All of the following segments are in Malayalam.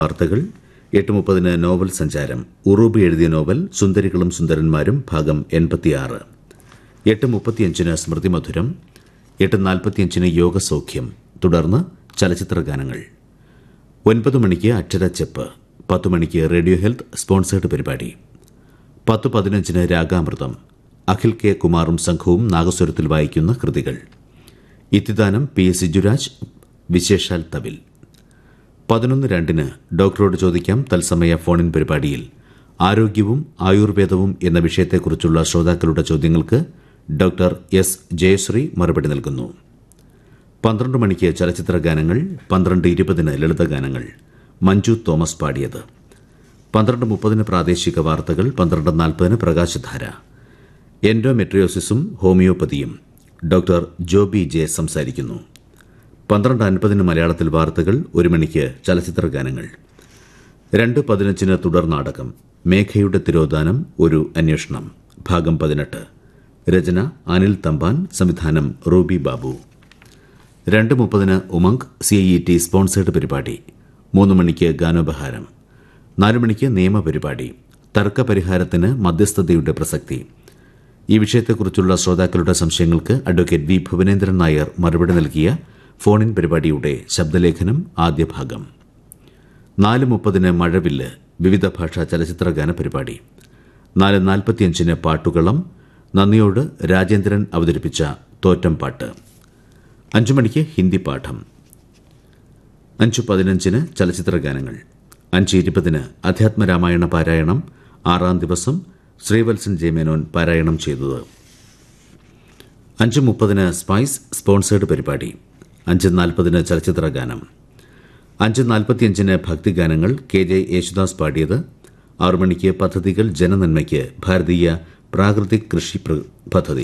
വാർത്തകൾ എട്ട് മുപ്പതിന് നോവൽ സഞ്ചാരം ഉറൂബ് എഴുതിയ നോവൽ സുന്ദരികളും സുന്ദരന്മാരും ഭാഗം എൺപത്തിയാറ് എട്ട് മുപ്പത്തിയഞ്ചിന് സ്മൃതിമധുരം എട്ട് നാൽപ്പത്തിയഞ്ചിന് യോഗസൗഖ്യം തുടർന്ന് ചലച്ചിത്ര ഗാനങ്ങൾ ഒൻപത് മണിക്ക് അക്ഷരച്ചെപ്പ് പത്ത് മണിക്ക് റേഡിയോ ഹെൽത്ത് സ്പോൺസേർഡ് പരിപാടി പത്ത് പതിനഞ്ചിന് രാഗാമൃതം അഖിൽ കെ കുമാറും സംഘവും നാഗസ്വരത്തിൽ വായിക്കുന്ന കൃതികൾ ഇത്തിദാനം പി എസ് സിജുരാജ് വിശേഷാൽ തവിൽ പതിനൊന്ന് രണ്ടിന് ഡോക്ടറോട് ചോദിക്കാം തത്സമയ ഫോണിൻ പരിപാടിയിൽ ആരോഗ്യവും ആയുർവേദവും എന്ന വിഷയത്തെക്കുറിച്ചുള്ള ശ്രോതാക്കളുടെ ചോദ്യങ്ങൾക്ക് ഡോക്ടർ എസ് ജയശ്രീ മറുപടി നൽകുന്നു പന്ത്രണ്ട് മണിക്ക് ചലച്ചിത്ര ഗാനങ്ങൾ പന്ത്രണ്ട് ഇരുപതിന് ലളിതഗാനങ്ങൾ മഞ്ജു തോമസ് പാടിയത് പന്ത്രണ്ട് മുപ്പതിന് പ്രാദേശിക വാർത്തകൾ പന്ത്രണ്ട് നാൽപ്പതിന് പ്രകാശധാര എൻഡോമെട്രിയോസിസും ഹോമിയോപ്പതിയും ഡോക്ടർ ജോബി ജെ സംസാരിക്കുന്നു പന്ത്രണ്ട് അൻപതിന് മലയാളത്തിൽ വാർത്തകൾ ഒരു മണിക്ക് ചലച്ചിത്ര ഗാനങ്ങൾ രണ്ട് പതിനഞ്ചിന് തുടർ നാടകം മേഘയുടെ തിരോധാനം ഒരു അന്വേഷണം ഭാഗം പതിനെട്ട് രചന അനിൽ തമ്പാൻ സംവിധാനം റൂബി ബാബു രണ്ട് മുപ്പതിന് ഉമംഗ് സിഇടി സ്പോൺസേഡ് പരിപാടി മൂന്ന് മണിക്ക് ഗാനോപഹാരം നാല് മണിക്ക് നിയമപരിപാടി തർക്കപരിഹാരത്തിന് മധ്യസ്ഥതയുടെ പ്രസക്തി ഈ വിഷയത്തെക്കുറിച്ചുള്ള ശ്രോതാക്കളുടെ സംശയങ്ങൾക്ക് അഡ്വക്കേറ്റ് വി ഭുവനേന്ദ്രൻ നായർ മറുപടി നൽകിയ ഫോണിൻ പരിപാടിയുടെ ശബ്ദലേഖനം ആദ്യ ഭാഗം നാല് മുപ്പതിന് മഴവില്ല് വിവിധ ഭാഷാ ചലച്ചിത്ര ഗാന പരിപാടി നാല് നാൽപ്പത്തിയഞ്ചിന് പാട്ടുകളം നന്ദിയോട് രാജേന്ദ്രൻ അവതരിപ്പിച്ച തോറ്റം പാട്ട് അഞ്ചു മണിക്ക് ഹിന്ദി പാഠം അഞ്ചു പതിനഞ്ചിന് ചലച്ചിത്ര ഗാനങ്ങൾ അഞ്ച് ഇരുപതിന് അധ്യാത്മരാമായണ പാരായണം ആറാം ദിവസം ശ്രീവത്സൻ ജയമേനോൻ പാരായണം ചെയ്തത് അഞ്ച് മുപ്പതിന് സ്പൈസ് സ്പോൺസേഡ് പരിപാടി അഞ്ച് നാൽപ്പതിന് ചലച്ചിത്ര ഗാനം അഞ്ച് നാൽപ്പത്തിയഞ്ചിന് ഭക്തിഗാനങ്ങൾ കെ ജെ യേശുദാസ് പാടിയത് ആറു മണിക്ക് പദ്ധതികൾ ജനനന്മയ്ക്ക് ഭാരതീയ പ്രാകൃതിക് കൃഷി പ്ര- പദ്ധതി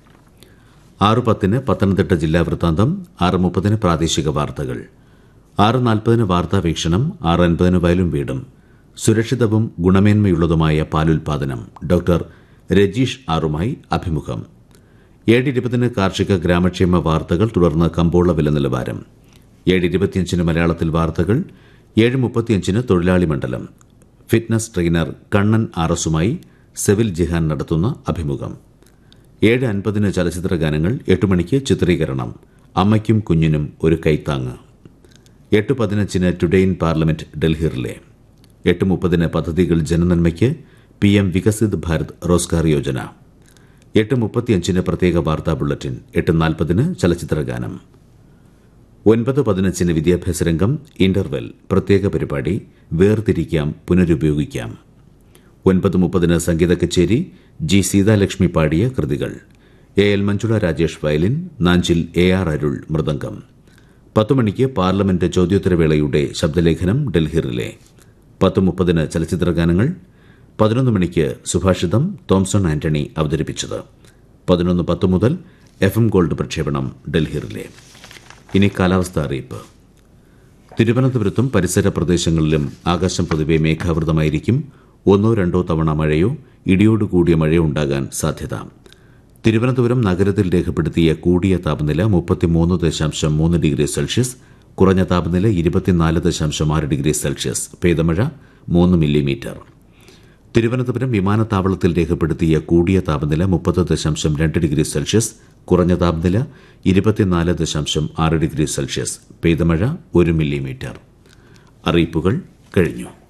ആറ് പത്തിന് പത്തനംതിട്ട ജില്ലാ വൃത്താന്തം ആറ് മുപ്പതിന് പ്രാദേശിക വാർത്തകൾ ആറ് നാൽപ്പതിന് വാർത്താവീക്ഷണം ആറ് അൻപതിന് വയലും വീടും സുരക്ഷിതവും ഗുണമേന്മയുള്ളതുമായ പാലുൽപാദനം ഡോക്ടർ രജീഷ് ആറുമായി അഭിമുഖം ഏഴ് ഇരുപതിന് കാർഷിക ഗ്രാമക്ഷേമ വാർത്തകൾ തുടർന്ന് കമ്പോള വില നിലവാരം ഏഴ് ഇരുപത്തിയഞ്ചിന് മലയാളത്തിൽ വാർത്തകൾ ഏഴ് മുപ്പത്തിയഞ്ചിന് തൊഴിലാളി മണ്ഡലം ഫിറ്റ്നസ് ട്രെയിനർ കണ്ണൻ ആർ എസുമായി സെവിൽ ജിഹാൻ നടത്തുന്ന അഭിമുഖം ഏഴ് അൻപതിന് ചലച്ചിത്ര ഗാനങ്ങൾ എട്ട് മണിക്ക് ചിത്രീകരണം അമ്മയ്ക്കും കുഞ്ഞിനും ഒരു കൈത്താങ്ങ് എട്ട് പതിനഞ്ചിന് today in parliament Delhi relay എട്ട് മുപ്പതിന് പദ്ധതികൾ ജനനന്മയ്ക്ക് പി എം വികസിത് ഭാരത് റോസ്ഗാർ യോജന എട്ട് മുപ്പത്തിയഞ്ചിന് പ്രത്യേക വാർത്താ ബുള്ളറ്റിൻ എട്ട് നാൽപ്പതിന് ചലച്ചിത്ര ഗാനം ഒൻപത് പതിനഞ്ചിന് വിദ്യാഭ്യാസ രംഗം ഇന്റർവെൽ പ്രത്യേക പരിപാടി വേർതിരിക്കാം പുനരുപയോഗിക്കാം ഒൻപത് മുപ്പതിന് സംഗീത കച്ചേരി ജി സീതാലക്ഷ്മി പാടിയ കൃതികൾ A L Manjula Rajesh violin Nanjil A R Arul mridangam പത്ത് മണിക്ക് പാർലമെന്റ് ചോദ്യോത്തരവേളയുടെ ശബ്ദലേഖനം ഡൽഹി റിലേ പത്ത് മുപ്പതിന് ചലച്ചിത്ര ഗാനങ്ങൾ പതിനൊന്ന് മണിക്ക് സുഭാഷിതം തോംസൺ ആന്റണി അവതരിപ്പിച്ചത് പതിനൊന്ന് പത്ത് മുതൽ എഫ് എം ഗോൾഡ് പ്രക്ഷേപണം ഡൽഹി റിലേ ഇനി കാലാവസ്ഥ അറിയിപ്പ് തിരുവനന്തപുരത്തും പരിസര പ്രദേശങ്ങളിലും ആകാശം പൊതുവെ മേഘാവൃതമായിരിക്കും ഒന്നോ രണ്ടോ തവണ മഴയോ ഇടിയോടുകൂടിയ മഴയോ ഉണ്ടാകാൻ സാധ്യത തിരുവനന്തപുരം നഗരത്തിൽ രേഖപ്പെടുത്തിയ കൂടിയ താപനില മുപ്പത്തിമൂന്ന് ദശാംശം മൂന്ന് ഡിഗ്രി സെൽഷ്യസ് കുറഞ്ഞ താപനില ഇരുപത്തിനാല് ദശാംശം ആറ് ഡിഗ്രി സെൽഷ്യസ് പെയ്തമഴ മൂന്ന് മില്ലിമീറ്റർ തിരുവനന്തപുരം വിമാനത്താവളത്തിൽ രേഖപ്പെടുത്തിയ കൂടിയ താപനില മുപ്പത് ദശാംശം രണ്ട് ഡിഗ്രി സെൽഷ്യസ് കുറഞ്ഞ താപനില ഇരുപത്തിനാല് ദശാംശം ആറ് ഡിഗ്രി സെൽഷ്യസ് പെയ്തമഴ ഒരു മില്ലിമീറ്റർ അറിയിപ്പുകൾ കഴിഞ്ഞു